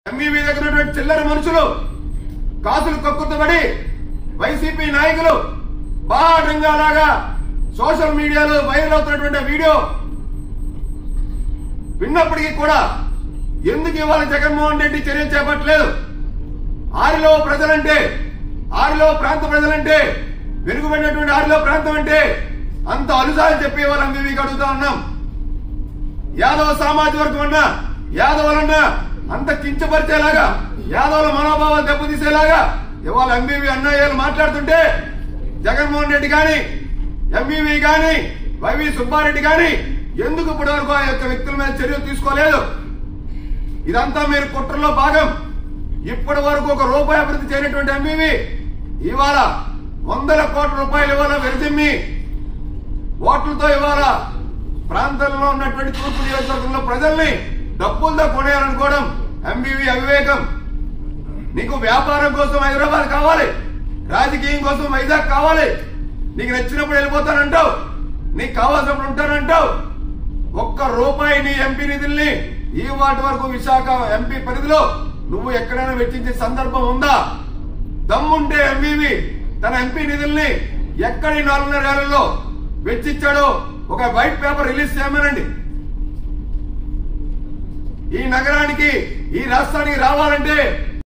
MEV దగ్గర ఉన్నటువంటి చిల్లర మనుషులు కాసులు కక్కుతుబడి వైసీపీ నాయకులు బాఢంగా లాగా సోషల్ మీడియాలో వైరల్ అవుతున్నటువంటి వీడియో విన్నప్పటికీ కూడా ఎందుకు ఇవాళ జగన్మోహన్ రెడ్డి చర్య చేపట్టలేదు ఆరిలో ప్రజలంటే ఆరిలో ప్రాంత ప్రజలంటే వెనుకబడినటువంటి ఆరిలో ప్రాంతం అంటే అంత అలుసారి చెప్పే వాళ్ళ మీకు అడుగుతా ఉన్నాం యాదవ సామాజిక వర్గం అన్నా యాదవులన్నా అంత కించపరిచేలాగా యాదవుల మనోభావాలు దెబ్బతీసేలాగా ఇవాళ ఎంబీవీ అన్నయ్యలు మాట్లాడుతుంటే జగన్మోహన్ రెడ్డి గాని ఎంబీవీ గాని వైవి సుబ్బారెడ్డి గాని ఎందుకు ఇప్పటి వరకు ఆ యొక్క వ్యక్తుల మీద చర్యలు తీసుకోలేదు ఇదంతా మీరు కుట్రలో భాగం ఇప్పటి వరకు ఒక రూపాయి అభివృద్ధి చేయనటువంటి ఎంబీవీ ఇవాళ వందల కోట్ల రూపాయలు ఇవాళ వెరదిమ్మి ఓట్లతో ఇవాళ ప్రాంతంలో ఉన్నటువంటి తూర్పు నియోజకవర్గంలో ప్రజల్ని డబ్బులతో కొనేయాలనుకోవడం ఎంబీవీ అవివేకం నీకు వ్యాపారం కోసం హైదరాబాద్ కావాలి రాజకీయం కోసం వైజాగ్ కావాలి నీకు నచ్చినప్పుడు వెళ్ళిపోతానంటావు నీకు కావాల్సినప్పుడు ఉంటానంటావు ఒక్క రూపాయి నీ ఎంపీ నిధుల్ని ఈ వాటి వరకు విశాఖ ఎంపీ పరిధిలో నువ్వు ఎక్కడైనా వెచ్చించే సందర్భం ఉందా దమ్ముంటే ఎంపీవి తన ఎంపీ నిధుల్ని ఎక్కడి నాలుగున్నర ఏళ్లలో వెచ్చించాడో ఒక వైట్ పేపర్ రిలీజ్ చేయమనండి ఈ నగరానికి ఈ రాష్ట్రానికి రావాలంటే